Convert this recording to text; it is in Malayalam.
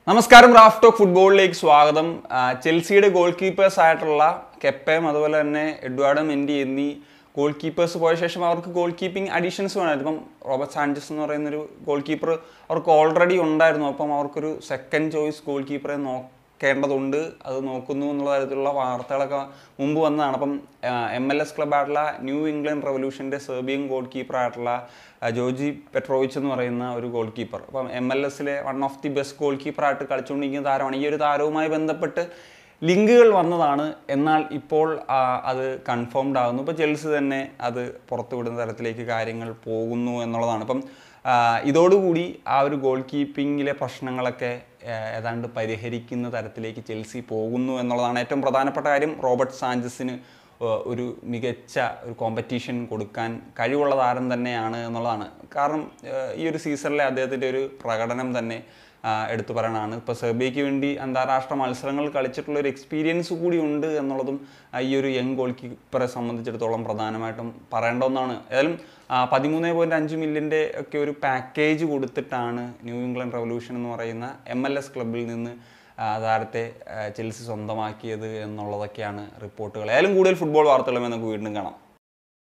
നമസ്കാരം റാഫ് ടോക്ക് ഫുട്ബോളിലേക്ക് സ്വാഗതം ആ, ചെൽസിയുടെ ഗോൾ കീപ്പേഴ്സ് ആയിട്ടുള്ള കെപ്പയും അതുപോലെ തന്നെ എഡ്വാർഡ് മെൻഡി എന്നീ ഗോൾ കീപ്പേഴ്സ് പോയ ശേഷം അവർക്ക് ഗോൾ കീപ്പിംഗ് അഡീഷൻസ് വേണമായിരുന്നു ഇപ്പം റോബർട്ട് സാഞ്ചസ് എന്ന് പറയുന്നൊരു ഗോൾ കീപ്പർ അവർക്ക് ഓൾറെഡി ഉണ്ടായിരുന്നു അപ്പം അവർക്കൊരു സെക്കൻഡ് ചോയ്സ് ഗോൾ കീപ്പറെ നോക്കേണ്ടതുണ്ട് അത് നോക്കുന്നു എന്നുള്ള തരത്തിലുള്ള വാർത്തകളൊക്കെ മുമ്പ് വന്നതാണ് അപ്പം എം എൽ എസ് ക്ലബായിട്ടുള്ള ന്യൂ ഇംഗ്ലണ്ട് റവല്യൂഷൻ്റെ സെർബിയൻ ഗോൾ കീപ്പറായിട്ടുള്ള ആ, ജോജി പെട്രോവിച്ച് എന്ന് പറയുന്ന ഒരു ഗോൾ കീപ്പർ അപ്പം എം എൽ എസിലെ one of the best goal കീപ്പറായിട്ട് കളിച്ചുകൊണ്ടിരിക്കുന്ന താരമാണ് ഈ ഒരു താരവുമായി ബന്ധപ്പെട്ട് ലിങ്കുകൾ വന്നതാണ് എന്നാൽ ഇപ്പോൾ ആ, അത് കൺഫേംഡ് ആകുന്നു ഇപ്പോൾ ചെൽസി തന്നെ അത് പുറത്തുവിടുന്ന തരത്തിലേക്ക് കാര്യങ്ങൾ പോകുന്നു എന്നുള്ളതാണ് ഇപ്പം ആ, ഇതോടുകൂടി ആ ഒരു ഗോൾ കീപ്പിങ്ങിലെ പ്രശ്നങ്ങളൊക്കെ ആ, ഏതാണ്ട് പരിഹരിക്കുന്ന തരത്തിലേക്ക് ചെൽസി പോകുന്നു എന്നുള്ളതാണ് ഏറ്റവും പ്രധാനപ്പെട്ട കാര്യം റോബർട്ട് സാഞ്ചസിന് ഏഹ് ഒരു മികച്ച ഒരു കോമ്പറ്റീഷൻ കൊടുക്കാൻ കഴിവുള്ള താരം തന്നെയാണ് എന്നുള്ളതാണ് കാരണം ഏഹ് ഈ ഒരു സീസണിലെ അദ്ദേഹത്തിൻ്റെ ഒരു പ്രകടനം തന്നെ ആഹ് എടുത്തു പറയണതാണ് ഇപ്പോൾ സെർബിയയ്ക്ക് വേണ്ടി അന്താരാഷ്ട്ര മത്സരങ്ങൾ കളിച്ചിട്ടുള്ള ഒരു എക്സ്പീരിയൻസ് കൂടി ഉണ്ട് എന്നുള്ളതും ആഹ് ഈ ഒരു യങ് ഗോൾ കീപ്പറെ സംബന്ധിച്ചിടത്തോളം പ്രധാനമായിട്ടും പറയേണ്ട ഒന്നാണ് ഏതായാലും പതിമൂന്ന് പോയിൻറ്റ് അഞ്ച് മില്യൻ്റെ ഒക്കെ ഒരു പാക്കേജ് കൊടുത്തിട്ടാണ് ന്യൂ ഇംഗ്ലണ്ട് റവല്യൂഷൻ എന്ന് പറയുന്ന എം എൽ എസ് ക്ലബിൽ നിന്ന് ആ, താരത്തെ ആ, ചെൽസി സ്വന്തമാക്കിയത് എന്നുള്ളതൊക്കെയാണ് റിപ്പോർട്ടുകൾ ഏതായാലും കൂടുതൽ ഫുട്ബോൾ വാർത്തകളുമായി നമുക്ക് വീണ്ടും കാണാം